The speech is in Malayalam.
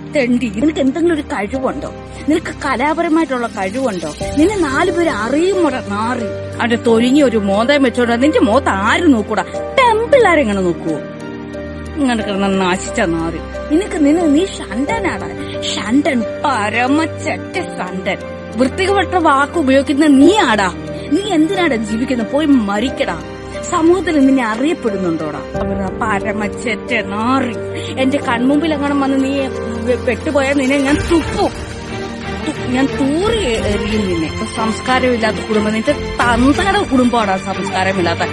തെണ്ടി നിനക്ക് എന്തെങ്കിലും ഒരു കഴിവുണ്ടോ നിനക്ക് കലാപരമായിട്ടുള്ള കഴിവുണ്ടോ നിന്നെ നാലു പേര് അറിയുമോടാ നാറി അവന്റെ തൊലിഞ്ഞ ഒരു മോതം വെച്ചോണ്ടാ നിന്റെ മോത്ത് ആര് നോക്കൂടാ ടെമ്പിള്ളാരെങ്ങനെ നോക്കുവോ ഇങ്ങനെ കിടന്ന നാശിച്ച നാറി നിനക്ക് നിന നീ ഷണ്ടനാടാ ഷണ്ടൻ പരമച്ചറ്റ ഷണ്ടൻ വൃത്തികെട്ട വാക്ക് ഉപയോഗിക്കുന്ന നീ ആടാ നീ എന്തിനാടാ ജീവിക്കുന്നത് പോയി മരിക്കടാ സമൂഹത്തിൽ നിന്നെ അറിയപ്പെടുന്നുണ്ടോടാ അവരുടെ പരമച്ചറ്റ നാറി എന്റെ കൺമുമ്പിൽ എങ്ങനെ വന്ന് നീ വെ- പെട്ടുപോയാൽ നിന്നെ ഞാൻ തുപ്പും തു- ഞാൻ തൂറി എറിയും നിന്നെ സംസ്കാരമില്ലാത്ത കുടുംബം നിന്റെ തന്തയുടെ കുടുംബമാടാ സംസ്കാരമില്ലാത്ത